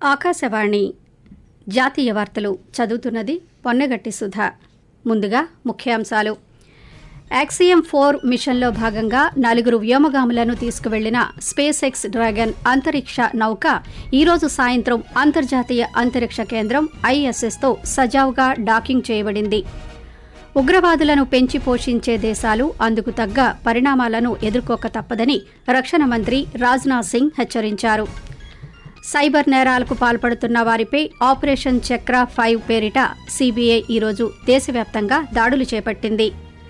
ఆకాశవాణి జాతీయ వార్తలు చదువుతున్నది పొన్నగట్టి సుధ ముందుగా ముఖ్యాంశాలు యాక్సియం ఫోర్ మిషన్లో భాగంగా నలుగురు వ్యోమగాములను తీసుకువెళ్లిన స్పేస్ ఎక్స్ డ్రాగన్ అంతరిక్ష నౌక ఈరోజు సాయంత్రం అంతర్జాతీయ అంతరిక్ష కేంద్రం ఐఎస్ఎస్తో సజావుగా డాకింగ్ చేయబడింది ఉగ్రవాదులను పెంచి పోషించే దేశాలు అందుకు తగ్గ పరిణామాలను ఎదుర్కోక తప్పదని రక్షణ మంత్రి రాజ్నాథ్ సింగ్ హెచ్చరించారు సైబర్ నేరాలకు పాల్పడుతున్న వారిపై ఆపరేషన్ చక్ర ఫైవ్ పేరిట సీబీఐ ఈరోజు దేశవ్యాప్తంగా దాడులు చేపట్టింది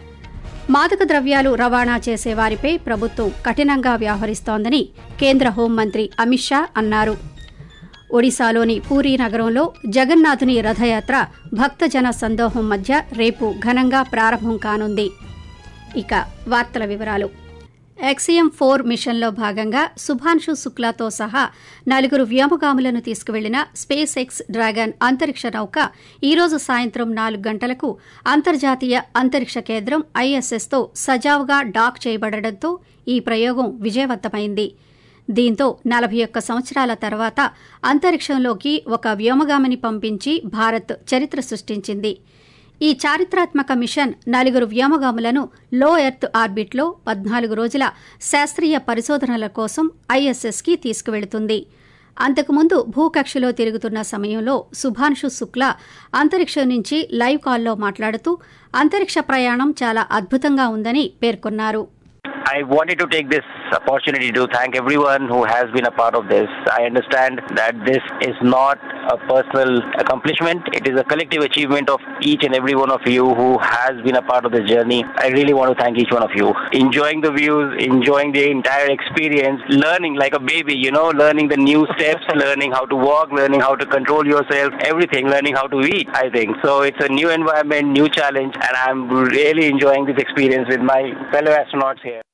మాదక ద్రవ్యాలు రవాణా చేసే వారిపై ప్రభుత్వం కఠినంగా వ్యవహరిస్తోందని కేంద్ర హోంమంత్రి అమిత్ షా అన్నారు ఒడిశాలోని పూరీ నగరంలో జగన్నాథుని రథయాత్ర భక్తజన సందోహం మధ్య రేపు ఘనంగా ప్రారంభం కానుంది ఇక వార్తల వివరాలు ఎక్సిఎం ఫోర్ మిషన్లో భాగంగా సుభాన్షు శుక్లాతో సహా నలుగురు వ్యోమగాములను తీసుకువెళ్లిన స్పేస్ ఎక్స్ డ్రాగన్ అంతరిక్ష నౌక ఈరోజు సాయంత్రం నాలుగు గంటలకు అంతర్జాతీయ అంతరిక్ష కేంద్రం ఐఎస్ఎస్తో సజావుగా డాక్ చేయబడడంతో ఈ ప్రయోగం విజయవంతమైంది దీంతో నలభై ఒక్క సంవత్సరాల తర్వాత అంతరిక్షంలోకి ఒక వ్యోమగామిని పంపించి భారత్ చరిత్ర సృష్టించింది ఈ చారిత్రాత్మక మిషన్ నలుగురు వ్యోమగాములను లో ఎర్త్ ఆర్బిట్లో పద్నాలుగు రోజుల శాస్త్రీయ పరిశోధనల కోసం ఐఎస్ఎస్కి తీసుకువెళుతుంది అంతకుముందు భూకక్షలో తిరుగుతున్న సమయంలో సుభాన్షు శుక్లా అంతరిక్షం నుంచి లైవ్ కాల్లో మాట్లాడుతూ అంతరిక్ష ప్రయాణం చాలా అద్భుతంగా ఉందని పేర్కొన్నారు I wanted to take this opportunity to thank everyone who has been a part of this. I understand that this is not a personal accomplishment, it is a collective achievement of each and every one of you who has been a part of this journey. I really want to thank each one of you. Enjoying the views, enjoying the entire experience, learning like a baby, you know, learning the new steps, learning how to walk, learning how to control yourself, everything, learning how to eat, I think. So it's a new environment, new challenge, and I'm really enjoying this experience with my fellow astronauts here.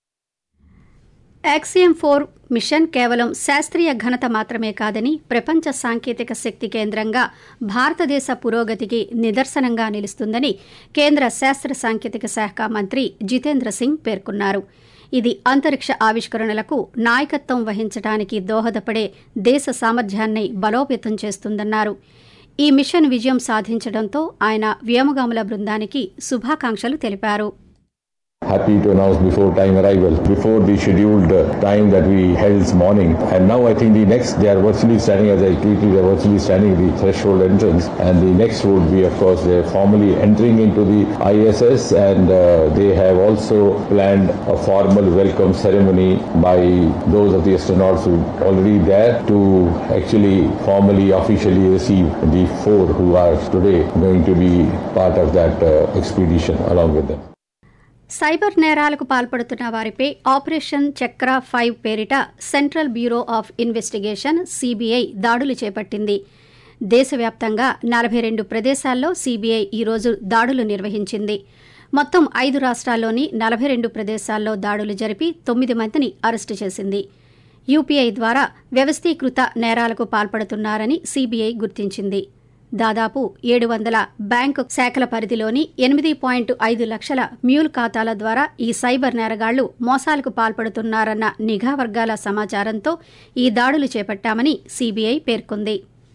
Axiom four mission కేవలం శాస్త్రీయ ఘనత మాత్రమే కాదని ప్రపంచ సాంకేతిక శక్తి కేంద్రంగా భారతదేశ పురోగతికి నిదర్శనంగా నిలుస్తుందని కేంద్ర శాస్త్ర సాంకేతిక శాఖ మంత్రి జితేంద్ర సింగ్ పేర్కొన్నారు ఇది అంతరిక్ష ఆవిష్కరణలకు నాయకత్వం వహించడానికి దోహదపడే దేశ సామర్థ్యాన్ని బలోపేతం చేస్తుందన్నారు ఈ మిషన్ విజయం సాధించడంతో ఆయన వ్యోమగాముల బృందానికి శుభాకాంక్షలు తెలిపారు happy to announce before time arrival, before the scheduled uh, time that we held this morning. And now I think the next, they are virtually standing, as I tweeted, they are virtually standing at the threshold entrance. And the next would be, of course, they are formally entering into the ISS and uh, they have also planned a formal welcome ceremony by those of the astronauts who are already there to actually formally, officially receive the four who are today going to be part of that uh, expedition along with them. Cyber నేరాలకు పాల్పడుతున్న వారిపై operation Chakra five పేరిట Central Bureau of Investigation CBI దాడులు చేపట్టింది దేశవ్యాప్తంగా నలభై రెండు ప్రదేశాల్లో సీబీఐ ఈరోజు దాడులు నిర్వహించింది మొత్తం ఐదు రాష్ట్రాల్లోని నలభై రెండు ప్రదేశాల్లో దాడులు జరిపి తొమ్మిది మందిని అరెస్టు చేసింది యూపీఐ ద్వారా వ్యవస్థీకృత నేరాలకు పాల్పడుతున్నారని సీబీఐ గుర్తించింది దాదాపు ఏడు వందల బ్యాంకు శాఖల పరిధిలోని ఎనిమిది పాయింట్ ఐదు లక్షల మ్యూల్ ఖాతాల ద్వారా ఈ సైబర్ నేరగాళ్లు మోసాలకు పాల్పడుతున్నారన్న నిఘా వర్గాల సమాచారంతో ఈ దాడులు చేపట్టామని సీబీఐ పేర్కొంది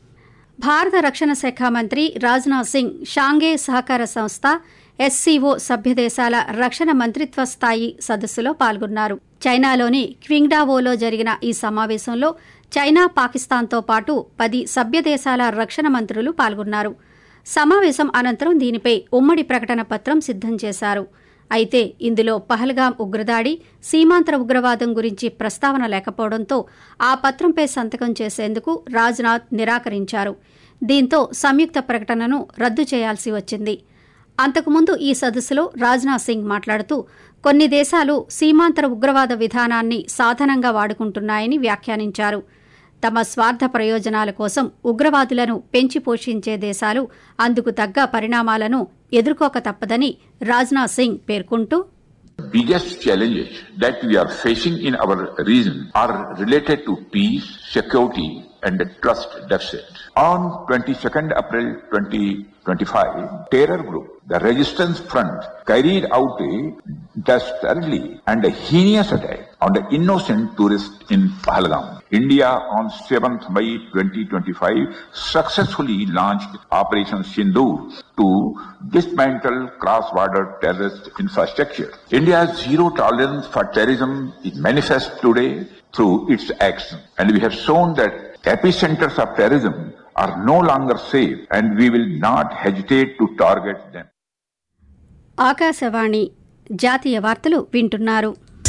భారత రక్షణ శాఖ మంత్రి రాజ్నాథ్ సింగ్ షాంఘే సహకార సంస్థ ఎస్సీఓ సభ్యదేశాల రక్షణ మంత్రిత్వ స్థాయి సదస్సులో పాల్గొన్నారు చైనాలోని క్వింగ్డావోలో జరిగిన ఈ సమావేశంలో చైనా పాకిస్తాన్తో పాటు పది సభ్యదేశాల రక్షణ మంత్రులు పాల్గొన్నారు సమావేశం అనంతరం దీనిపై ఉమ్మడి ప్రకటన పత్రం సిద్దం చేశారు అయితే ఇందులో పహల్గాం ఉగ్రదాడి సీమాంతర ఉగ్రవాదం గురించి ప్రస్తావన లేకపోవడంతో ఆ పత్రంపై సంతకం చేసేందుకు రాజ్నాథ్ నిరాకరించారు దీంతో సంయుక్త ప్రకటనను రద్దు చేయాల్సి వచ్చింది అంతకుముందు ఈ సదస్సులో రాజ్నాథ్ సింగ్ మాట్లాడుతూ కొన్ని దేశాలు సీమాంతర ఉగ్రవాద విధానాన్ని సాధనంగా వాడుకుంటున్నాయని వ్యాఖ్యానించారు తమ స్వార్థ ప్రయోజనాల కోసం ఉగ్రవాదులను పెంచి పోషించే దేశాలు అందుకు తగ్గ పరిణామాలను ఎదుర్కోక తప్పదని రాజ్నాథ్ సింగ్ పేర్కొంటూ biggest challenges that we are facing in our region are related to peace, security, and the trust deficit. On 22nd April 2025, terror group, the Resistance Front, carried out a dastardly and a heinous attack on the innocent tourist in Pahalgam. India on 7th May 2025 successfully launched Operation Sindoor to dismantle cross-border terrorist infrastructure. India's zero tolerance for terrorism is manifest today through its action. And we have shown that epicenters of terrorism are no longer safe and we will not hesitate to target them. Akashvani జాతీయ వార్తలు వింటున్నారు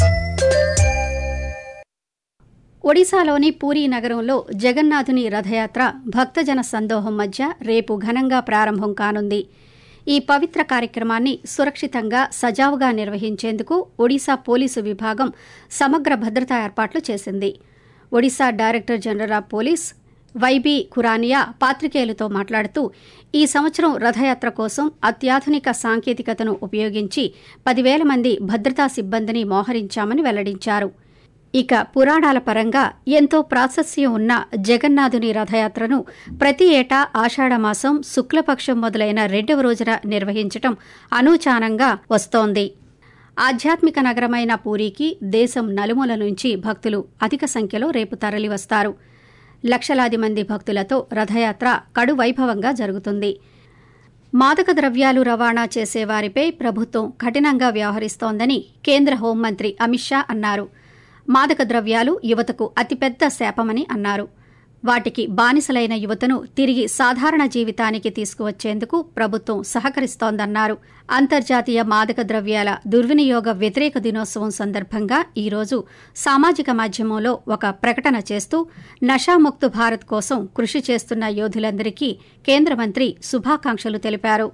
ఒడిశాలోని పూరీ నగరంలో జగన్నాథుని రథయాత్ర భక్తజన సందోహం మధ్య రేపు ఘనంగా ప్రారంభం కానుంది ఈ పవిత్ర కార్యక్రమాన్ని సురక్షితంగా సజావుగా నిర్వహించేందుకు ఒడిశా పోలీసు విభాగం సమగ్ర భద్రతా ఏర్పాట్లు చేసింది Odisha director general of police YB Khurania పాత్రికేయులతో మాట్లాడుతూ ఈ సంవత్సరం రథయాత్ర కోసం అత్యాధునిక సాంకేతికతను ఉపయోగించి పదివేల మంది భద్రతా సిబ్బందిని మోహరించామని వెల్లడించారు ఇక పురాణాల పరంగా ఎంతో ప్రాశస్యం ఉన్న జగన్నాథుని రథయాత్రను ప్రతి ఏటా ఆషాఢమాసం శుక్లపక్షం మొదలైన రెండవ రోజున నిర్వహించటం అనూచానంగా వస్తోంది ఆధ్యాత్మిక నగరమైన పూరీకి దేశం నలుమూల నుంచి భక్తులు అధిక సంఖ్యలో రేపు తరలివస్తారు లక్షలాది మంది భక్తులతో రథయాత్ర కడు వైభవంగా జరుగుతుంది మాదక ద్రవ్యాలు రవాణా చేసేవారిపై ప్రభుత్వం కఠినంగా వ్యవహరిస్తోందని కేంద్ర హోంమంత్రి అమిత్ షా అన్నారు మాదక ద్రవ్యాలు యువతకు అతిపెద్ద శాపమని అన్నారు వాటికి బానిసలైన యువతను తిరిగి సాధారణ జీవితానికి తీసుకువచ్చేందుకు ప్రభుత్వం సహకరిస్తోందన్నారు అంతర్జాతీయ మాదక ద్రవ్యాల దుర్వినియోగ వ్యతిరేక దినోత్సవం సందర్భంగా ఈరోజు సామాజిక మాధ్యమంలో ఒక ప్రకటన చేస్తూ నషాముక్తు భారత్ కోసం కృషి చేస్తున్న యోధులందరికీ కేంద్ర మంత్రి శుభాకాంక్షలు తెలిపారు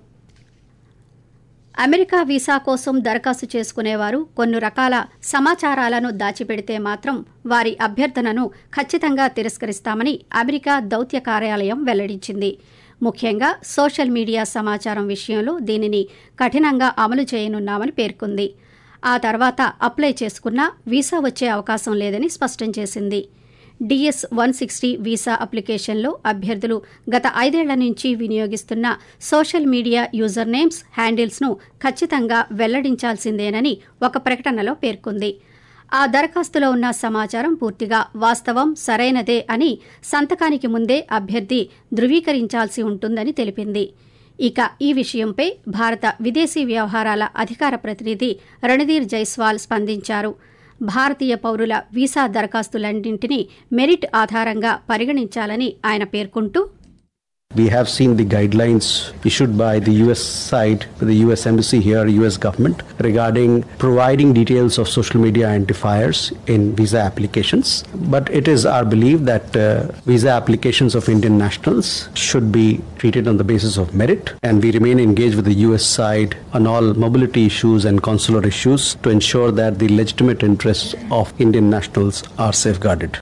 అమెరికా వీసా కోసం దరఖాస్తు చేసుకునేవారు కొన్ని రకాల సమాచారాలను దాచిపెడితే మాత్రం వారి అభ్యర్థనను ఖచ్చితంగా తిరస్కరిస్తామని అమెరికా దౌత్య కార్యాలయం వెల్లడించింది ముఖ్యంగా సోషల్ మీడియా సమాచారం విషయంలో దీనిని కఠినంగా అమలు చేయనున్నామని పేర్కొంది ఆ తర్వాత అప్లై చేసుకున్నా వీసా వచ్చే అవకాశం లేదని స్పష్టం చేసింది డిఎస్ వన్ సిక్స్టీ వీసా అప్లికేషన్లో అభ్యర్థులు గత ఐదేళ్ల నుంచి వినియోగిస్తున్న సోషల్ మీడియా యూజర్ నేమ్స్ హ్యాండిల్స్ను ఖచ్చితంగా వెల్లడించాల్సిందేనని ఒక ప్రకటనలో పేర్కొంది ఆ దరఖాస్తులో ఉన్న సమాచారం పూర్తిగా వాస్తవం సరైనదే అని సంతకానికి ముందే అభ్యర్థి ధృవీకరించాల్సి ఉంటుందని తెలిపింది ఇక ఈ విషయంపై భారత విదేశీ వ్యవహారాల అధికార ప్రతినిధి రణధీర్ జైస్వాల్ స్పందించారు భారతీయ పౌరుల వీసా దరఖాస్తులన్నింటినీ మెరిట్ ఆధారంగా పరిగణించాలని ఆయన పేర్కొంటూ We have seen the guidelines issued by the US side, the US embassy here, US government, regarding providing details of social media identifiers in visa applications. But it is our belief that uh, visa applications of Indian nationals should be treated on the basis of merit, and we remain engaged with the US side on all mobility issues and consular issues to ensure that the legitimate interests of Indian nationals are safeguarded.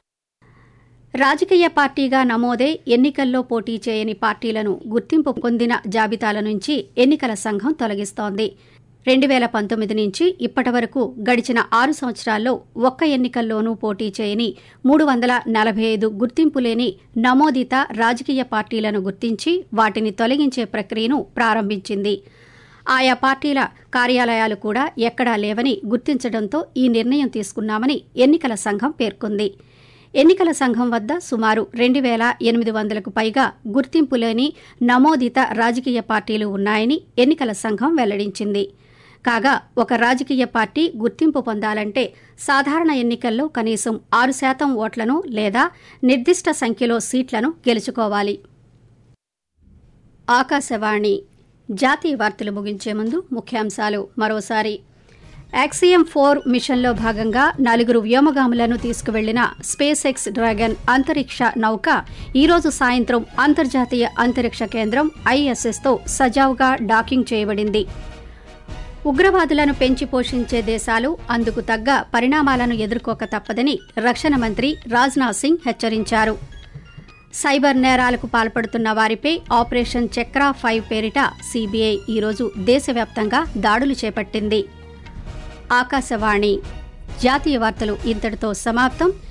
రాజకీయ పార్టీగా నమోదే ఎన్నికల్లో పోటీ చేయని పార్టీలను గుర్తింపు పొందిన జాబితాల నుంచి ఎన్నికల సంఘం తొలగిస్తోంది రెండు వేల పంతొమ్మిది నుంచి ఇప్పటి వరకు గడిచిన ఆరు సంవత్సరాల్లో ఒక్క ఎన్నికల్లోనూ పోటీ చేయని మూడు వందల నలభై ఐదు గుర్తింపు లేని నమోదిత రాజకీయ పార్టీలను గుర్తించి వాటిని తొలగించే ప్రక్రియను ప్రారంభించింది ఆయా పార్టీల కార్యాలయాలు కూడా ఎక్కడా లేవని గుర్తించడంతో ఈ నిర్ణయం తీసుకున్నామని ఎన్నికల సంఘం పేర్కొంది ఎన్నికల సంఘం వద్ద సుమారు రెండు వేల ఎనిమిది వందలకు పైగా గుర్తింపు లేని నమోదిత రాజకీయ పార్టీలు ఉన్నాయని ఎన్నికల సంఘం వెల్లడించింది కాగా ఒక రాజకీయ పార్టీ గుర్తింపు పొందాలంటే సాధారణ ఎన్నికల్లో కనీసం ఆరు శాతం ఓట్లను లేదా నిర్దిష్ట సంఖ్యలో సీట్లను గెలుచుకోవాలి ఆకాశవాణి జాతీయ వార్తలు ముగించే ముందు ముఖ్యాంశాలు మరోసారి యాక్సియం ఫోర్ మిషన్లో భాగంగా నలుగురు వ్యోమగాములను తీసుకువెళ్లిన స్పేస్ ఎక్స్ డ్రాగన్ అంతరిక్ష నౌక ఈరోజు సాయంత్రం అంతర్జాతీయ అంతరిక్ష కేంద్రం ఐఎస్ఎస్తో సజావుగా డాకింగ్ చేయబడింది ఉగ్రవాదులను పెంచి పోషించే దేశాలు అందుకు తగ్గ పరిణామాలను ఎదుర్కోక తప్పదని రక్షణ మంత్రి రాజ్నాథ్ సింగ్ హెచ్చరించారు సైబర్ నేరాలకు పాల్పడుతున్న వారిపై ఆపరేషన్ చక్రా ఫైవ్ పేరిట సీబీఐ ఈరోజు దేశవ్యాప్తంగా దాడులు చేపట్టింది ఆకాశవాణి జాతీయ వార్తలు ఇంతటితో సమాప్తం